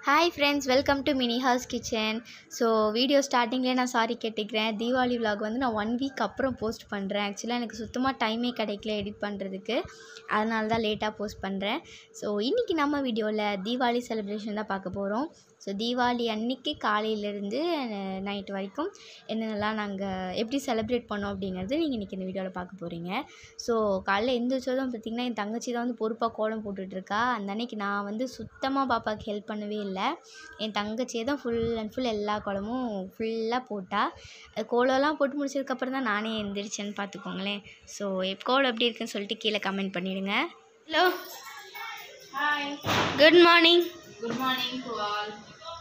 Hi friends welcome to Mini House Kitchen so video ஸ்டார்டிங்லேயே நான் sorry கேட்டுக்கிறேன் Deepavali vlog வந்து நான் ஒன் வீக் அப்புறம் போஸ்ட் பண்ணுறேன் ஆக்சுவலாக எனக்கு சுத்தமாக டைமே கிடைக்கல எடிட் பண்ணுறதுக்கு அதனால தான் லேட்டாக போஸ்ட் பண்ணுறேன் ஸோ இன்றைக்கி நம்ம வீடியோவில் தீபாவளி செலிப்ரேஷன் தான் பார்க்க போகிறோம் ஸோ தீபாவளி அன்னைக்கு காலையிலேருந்து நைட் வரைக்கும் என்னென்னலாம் நாங்கள் எப்படி செலிப்ரேட் பண்ணோம் அப்படிங்கிறது நீங்கள் இன்றைக்கி இந்த வீடியோவில் பார்க்க போகிறீங்க ஸோ காலைல எந்திரிச்சதும் பார்த்திங்கன்னா என் தங்கச்சி தான் வந்து பொறுப்பாக கோலம் போட்டுட்ருக்கா அந்த அன்னைக்கு நான் வந்து சுத்தமாக பாப்பாவுக்கு ஹெல்ப் பண்ணவே இல்லை என் தங்கச்சியே தான் ஃபுல் அண்ட் ஃபுல் எல்லா கோலமும் ஃபுல்லாக போட்டா அது கோலம்லாம் போட்டு முடிச்சதுக்கப்புறம் தான் நானே எந்திரிச்சேன்னு பார்த்துக்கோங்களேன் ஸோ கோலம் எப்படி இருக்குன்னு சொல்லிட்டு கீழே கமெண்ட் பண்ணிவிடுங்க hello hi good morning good morning to all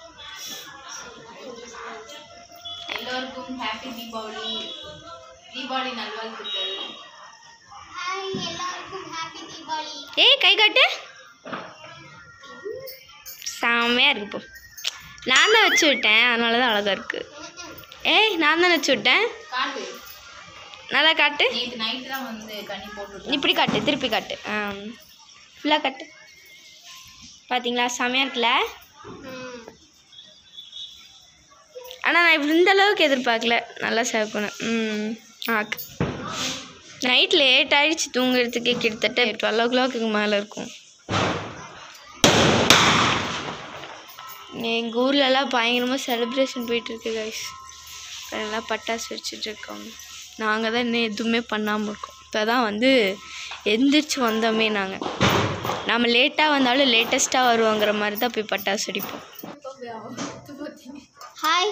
எல்லோருக்கும் ஹாப்பி தீபாவளி தீபாவளி நல்வாழ்த்துக்கள் ஏய் கை காட்டு செம்மையாக இருக்கு இப்போ நான் தான் வச்சு விட்டேன் அதனால தான் அழகாக இருக்குது ஏய் நான் தான் வச்சு விட்டேன் காட்டு நல்லா காட்டு நேற்று நைட்டு தான் வந்து கண்ணி போட்டுருக்கேன் இப்படி காட்டு திருப்பி காட்டு ஃபுல்லாக காட்டு பார்த்தீங்களா செமையாக இருக்குல்ல ஆனால் நான் இப்படி இந்த அளவுக்கு எதிர்பார்க்கல நல்லா சேர்க்கணும் ம் ஆக்கு நைட் லேட் ஆகிடுச்சு தூங்குறதுக்கே கிட்டத்தட்ட டுவெல் ஓ கிளாக்கு மேலே இருக்கும் எங்கள் ஊர்லலாம் பயங்கரமாக செலிப்ரேஷன் போயிட்டுருக்கு கைஸ் எல்லாம் பட்டாசு வச்சுட்டு இருக்கோங்க நாங்கள் தான் இன்னும் எதுவுமே பண்ணாமல் இருக்கோம் இப்போ தான் வந்து எந்திரிச்சு வந்தோமே நாங்கள் நம்ம லேட்டாக வந்தாலும் லேட்டஸ்ட்டாக வருவோங்கிற மாதிரி தான் போய் பட்டாசு வெடிப்போம் ஹாய்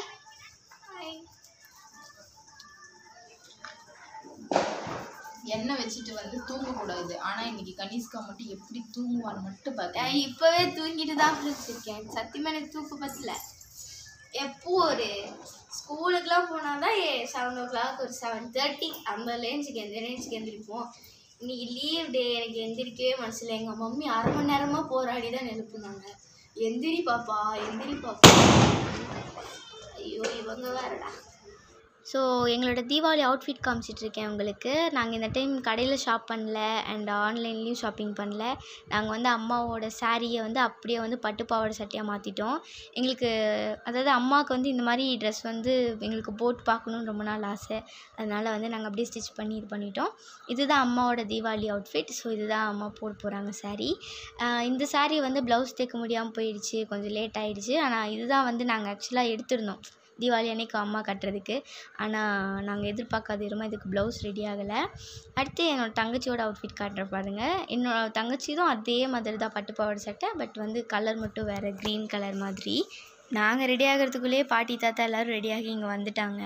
எண்ணெய் வச்சுட்டு வந்து தூங்கக்கூடாது ஆனால் இன்னைக்கு கனிஷ்கா மட்டும் எப்படி தூங்குவான்னு மட்டும் பார்த்தேன் இப்போவே தூங்கிட்டு தான் இருக்கேன் சத்தியமாக எனக்கு தூக்க பத்தல எப்போ ஒரு ஸ்கூலுக்குலாம் போனால் தான் செவன் ஓ கிளாக் ஒரு செவன் தேர்ட்டி ஐம்பது ரேஞ்சுக்கு எந்த ரேஞ்சுக்கு எந்திரிப்போம் இன்னைக்கு லீவ் டே எனக்கு எந்திரிக்கவே மனசில் எங்கள் மம்மி அரை மணி நேரமாக போராடி தான் எழுப்புனாங்க எந்திரி பாப்பா எந்திரி பாப்பா ஐயோ இவங்க வேறடா ஸோ எங்களோட தீபாவளி அவுட்ஃபிட் காமிச்சிட்ருக்கேன் உங்களுக்கு நாங்கள் இந்த டைம் கடையில் ஷாப் பண்ணல அண்ட் ஆன்லைன்லேயும் ஷாப்பிங் பண்ணல நாங்கள் வந்து அம்மாவோட சாரியை வந்து அப்படியே வந்து பட்டு பாவாடை சட்டையாக மாற்றிட்டோம் எங்களுக்கு அதாவது அம்மாவுக்கு வந்து இந்த மாதிரி ட்ரெஸ் வந்து எங்களுக்கு போட்டு பார்க்கணுன்னு ரொம்ப நாள் ஆசை அதனால் வந்து நாங்கள் அப்படியே ஸ்டிச் பண்ணி இது பண்ணிட்டோம் இதுதான் அம்மாவோட தீபாவளி அவுட்ஃபிட் ஸோ இதுதான் அம்மா போட போகிறாங்க சாரீ இந்த சாரீ வந்து ப்ளவுஸ் தைக்க முடியாமல் போயிடுச்சு கொஞ்சம் லேட் ஆயிடுச்சு ஆனால் இதுதான் வந்து நாங்கள் ஆக்சுவலாக எடுத்திருந்தோம் தீபாவளி அன்னைக்கு அம்மா கட்டுறதுக்கு ஆனால் நாங்கள் எதிர்பார்க்காத விதமாக இதுக்கு ப்ளவுஸ் ரெடி ஆகலை அடுத்து என்னோட தங்கச்சியோட அவுட்ஃபிட் காட்டுற பாருங்க என்னோட தங்கச்சியும் அதே மாதிரி தான் பட்டு பாவாடை சட்டை பட் வந்து கலர் மட்டும் வேறு க்ரீன் கலர் மாதிரி நாங்கள் ரெடி ஆகிறதுக்குள்ளேயே பாட்டி தாத்தா எல்லோரும் ரெடியாகி இங்கே வந்துட்டாங்க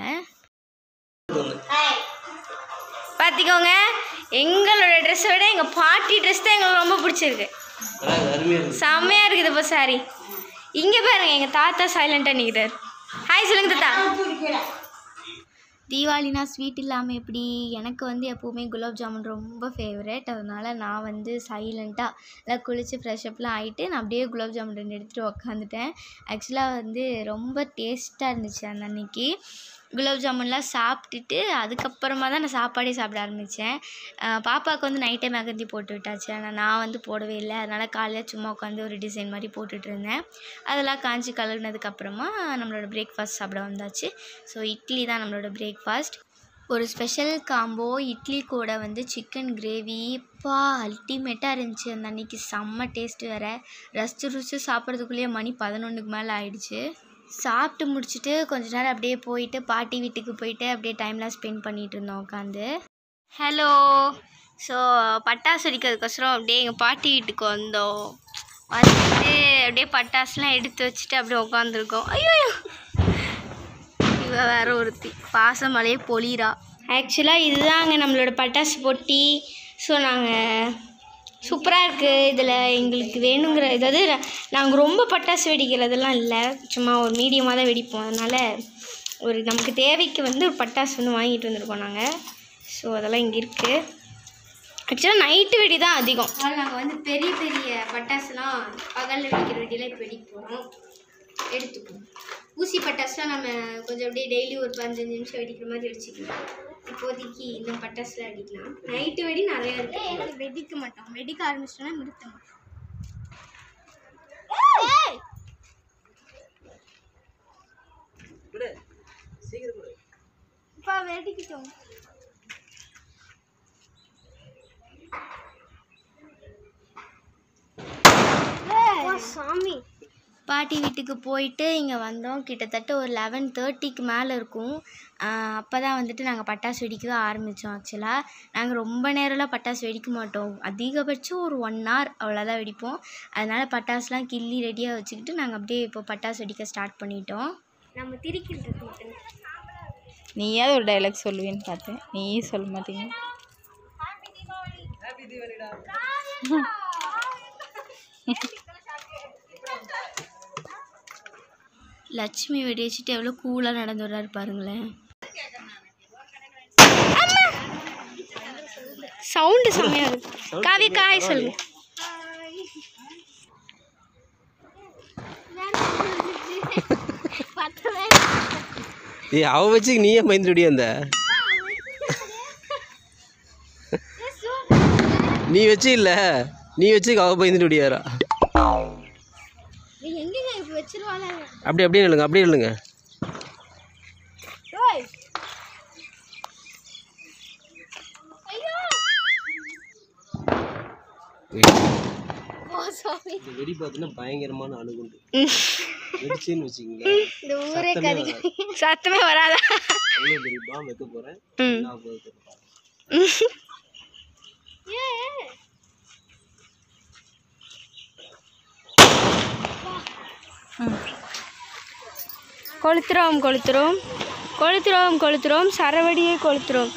பார்த்திக்கோங்க எங்களோட ட்ரெஸ்ஸை விட எங்கள் பாட்டி ட்ரெஸ் தான் எங்களுக்கு ரொம்ப பிடிச்சிருக்கு செம்மையாக இருக்குது இப்போ சாரி இங்கே பாருங்க எங்கள் தாத்தா சைலண்ட்டாக நிற்கிறார் ஹாய் சொல்லுங்க தாத்தா தீபாவளினா ஸ்வீட் இல்லாமல் எப்படி எனக்கு வந்து எப்போவுமே குலாப் ஜாமுன் ரொம்ப ஃபேவரட் அதனால் நான் வந்து சைலண்ட்டாக எல்லாம் குளித்து ஃப்ரெஷ்அப்லாம் ஆகிட்டு நான் அப்படியே குலாப் ஜாமுன் ரெண்டு எடுத்துகிட்டு உக்காந்துட்டேன் ஆக்சுவலாக வந்து ரொம்ப டேஸ்ட்டாக இருந்துச்சு அந்த அன்னைக்கு குலாப் ஜாமுன்லாம் சாப்பிட்டுட்டு அதுக்கப்புறமா தான் நான் சாப்பாடே சாப்பிட ஆரம்பித்தேன் பாப்பாவுக்கு வந்து நைட்டே மெகந்தி போட்டு விட்டாச்சு ஆனால் நான் வந்து போடவே இல்லை அதனால் காலையில் சும்மா உட்காந்து ஒரு டிசைன் மாதிரி போட்டுட்டு இருந்தேன் அதெல்லாம் காஞ்சி கழுகுனதுக்கப்புறமா நம்மளோட பிரேக்ஃபாஸ்ட் சாப்பிட வந்தாச்சு ஸோ இட்லி தான் நம்மளோட பிரேக்ஃபாஸ்ட் ஒரு ஸ்பெஷல் காம்போ இட்லி கூட வந்து சிக்கன் கிரேவி பா அல்டிமேட்டாக இருந்துச்சு அந்த அன்னைக்கு செம்ம டேஸ்ட் வேறு ரசிச்சு ருசிச்சு சாப்பிட்றதுக்குள்ளேயே மணி பதினொன்றுக்கு மேலே ஆயிடுச்சு சாப்பிட்டு முடிச்சுட்டு கொஞ்ச நேரம் அப்படியே போயிட்டு பாட்டி வீட்டுக்கு போயிட்டு அப்படியே டைம்லாம் ஸ்பெண்ட் பண்ணிகிட்டு இருந்தோம் உட்காந்து ஹலோ ஸோ பட்டாசு வெடிக்கிறதுக்கோசரம் அப்படியே எங்கள் பாட்டி வீட்டுக்கு வந்தோம் வந்துட்டு அப்படியே பட்டாசுலாம் எடுத்து வச்சுட்டு அப்படியே உட்காந்துருக்கோம் ஐயோ இவ வேற ஒருத்தி பாசமலையே பொலிரா ஆக்சுவலாக இதுதாங்க நம்மளோட பட்டாசு பொட்டி ஸோ நாங்கள் சூப்பராக இருக்குது இதில் எங்களுக்கு வேணுங்கிற அதாவது நாங்கள் ரொம்ப பட்டாசு வெடிக்கிறதெல்லாம் இல்லை சும்மா ஒரு மீடியமாக தான் வெடிப்போம் அதனால் ஒரு நமக்கு தேவைக்கு வந்து ஒரு பட்டாசு வந்து வாங்கிட்டு வந்திருக்கோம் நாங்கள் ஸோ அதெல்லாம் இங்கே இருக்குது ஆக்சுவலாக நைட்டு வெடி தான் அதிகம் அதனால் நாங்கள் வந்து பெரிய பெரிய பட்டாசுலாம் பகலில் வெடிக்கிற வெடியெல்லாம் இப்போ வெடிக்க போகிறோம் எடுத்துக்குவோம் ஊசி பட்டாசுலாம் நம்ம கொஞ்சம் அப்படியே டெய்லி ஒரு பதினஞ்சு நிமிஷம் வெடிக்கிற மாதிரி வெடிச்சிக்கலாம் இப்போதைக்கு இந்த பட்டாசுலாம் வெடிக்கலாம் நைட்டு வெடி நிறையா இருக்கு வெடிக்க மாட்டோம் வெடிக்க ஆரம்பிச்சிட்டோன்னா நிறுத்த மாட்டோம் பாத்திக்கோங்க சாமி பாட்டி வீட்டுக்கு போயிட்டு இங்கே வந்தோம் கிட்டத்தட்ட ஒரு லெவன் தேர்ட்டிக்கு மேலே இருக்கும் அப்போ தான் வந்துட்டு நாங்கள் பட்டாசு வெடிக்கவே ஆரம்பித்தோம் ஆக்சுவலாக நாங்கள் ரொம்ப நேரம்லாம் பட்டாசு வெடிக்க மாட்டோம் அதிகபட்சம் ஒரு ஒன் ஹவர் அவ்வளோதான் வெடிப்போம் அதனால் பட்டாசுலாம் கிள்ளி ரெடியாக வச்சுக்கிட்டு நாங்கள் அப்படியே இப்போ பட்டாசு வெடிக்க ஸ்டார்ட் பண்ணிட்டோம் நம்ம திரிக்கிறது மட்டும் நீயாவது ஒரு டைலாக் சொல்லுவேன்னு பார்த்தேன் நீயே சொல்ல மாட்டீங்க லட்சுமி வெடி வச்சுட்டு எவ்வளோ கூலாக நடந்து வர்றாரு பாருங்களேன் சவுண்டு செம்மையாக இருக்கு காவி காய் சொல்லுங்க ஏய் அவ வச்சு நீயே பயந்துடி அந்த நீ வச்சு இல்ல நீ வச்சு அவ பயந்துட்டு விடியாரா எங்கங்க இப்போ வச்சிருவாங்க அப்படி அப்படியே இல்லைங்க அப்படியே இல்லைங்க ஓ சாரி இந்த வெடி பார்த்தீங்கன்னா பயங்கரமான அணுகுண்டு வெடிச்சுன்னு வச்சுக்கோங்க இந்த ஊரே கதி சத்தமே வராதா அவ்வளோ பெரிய பாம் வைக்க போகிறேன் ம் நான் போய் பாருங்க கொளுத்துறோம் கொளுத்துறோம் கொளுத்துறோம் கொளுத்துறோம் சரவடியை கொளுத்துறோம்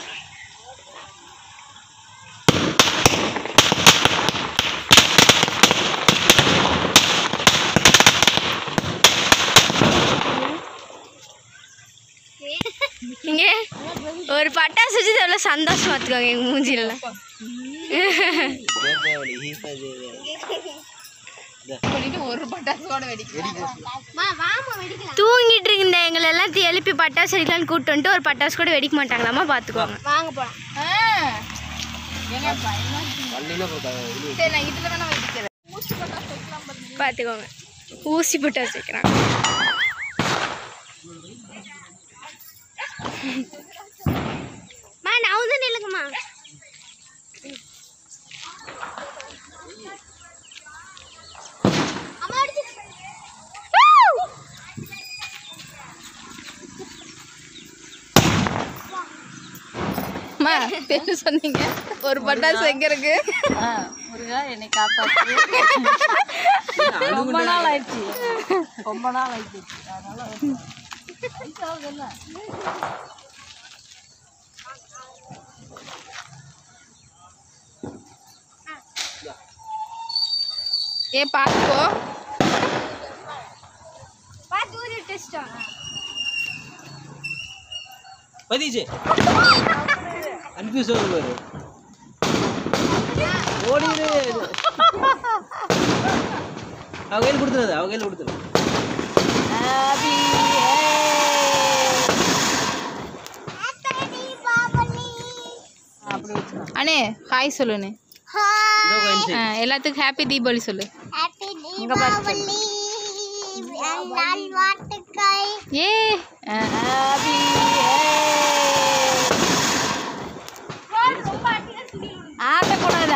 நீங்க ஒரு பட்டாசு வச்சு எவ்வளோ சந்தோஷம் பார்த்துக்கோங்க எங்கள் மூஞ்சிலலாம் தீபாவளி ஈசாதேவி பண்ணிட்டு ஒரு பட்டாசோட வெடிக்கிறேன் தூங்கிட்டு இருந்த எங்களை எல்லாத்தையும் எழுப்பி பட்டாசு வெடிக்கலான்னு கூப்பிட்டு வந்துட்டு ஒரு பட்டாசு கூட வெடிக்க மாட்டாங்களாமா பார்த்துக்கோங்க வாங்க போகலாம் ஏங்க பயமா இருக்கு. பள்ளினா போட்டாங்க சரி நான் இதுல வேணா வெடிக்கிறேன் பார்த்துக்கோங்க ஊசி பட்டாசு வைக்கிறாங்க மா நான் வந்து நில்லுங்கம்மா அம்மா பேரு சொன்னீங்க ஒரு பட்டாசு எங்க இருக்கு முருகா என்னை காப்பாற்று ரொம்ப நாள் ஆயிடுச்சு ரொம்ப நாள் ஆயிடுச்சு அதனால வயசாகுதுல்ல. ஏ பாத்துக்கோ பார்த்து ஊதி டெஸ்ட்டா பதிச்சு அனுப்பி சொல்லு பாரு ஓடிடு அவ கையில் கொடுத்துருது அவ கையில் கொடுத்துரு அப்படி வச்சுக்கோ அண்ணே ஹாய் சொல்லுண்ணே இதோ கொஞ்சம் ஆ, எல்லாத்துக்கும் ஹாப்பி தீபாவளி சொல்லு இங்க பாரு சொல்லு. ஏ ஆ, ஆட்டக்கூடாது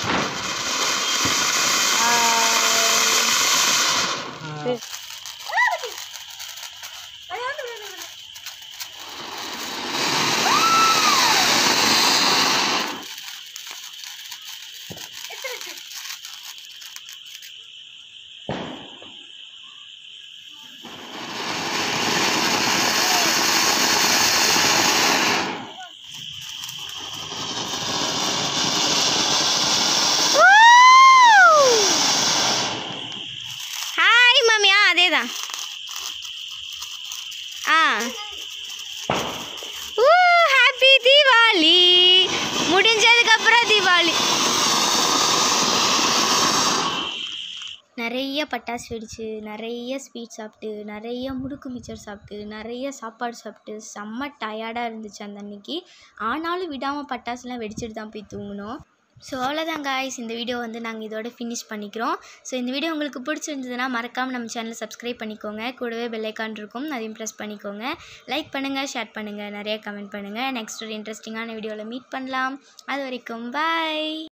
ஹாய் மாமியா அதே தான் ஆ ஊ ஹாப்பி தீபாவளி முடிஞ்சதுக்கப்புறம் தீபாவளி நிறைய பட்டாசு வெடிச்சு நிறைய ஸ்வீட் சாப்பிட்டு நிறைய முறுக்கு மிச்சர் சாப்பிட்டு நிறைய சாப்பாடு சாப்பிட்டு செம்ம டயர்டாக இருந்துச்சு அந்த அன்னைக்கு ஆனாலும் விடாமல் பட்டாசுலாம் வெடிச்சிட்டு தான் போய் தூங்கினோம் ஸோ அவ்வளோதான் காய்ஸ் இந்த வீடியோ வந்து நாங்கள் இதோட ஃபினிஷ் பண்ணிக்கிறோம் ஸோ இந்த வீடியோ உங்களுக்கு பிடிச்சிருந்ததுன்னா மறக்காமல் நம்ம சேனலை சப்ஸ்கிரைப் பண்ணிக்கோங்க கூடவே பெல் ஐக்கான் இருக்கும் அதையும் ப்ரெஸ் பண்ணிக்கோங்க லைக் பண்ணுங்கள் ஷேர் பண்ணுங்கள் நிறைய கமெண்ட் பண்ணுங்கள் நெக்ஸ்ட் ஒரு இன்ட்ரெஸ்டிங்கான வீடியோவில் மீட் பண்ணலாம் அது வரைக்கும் பாய்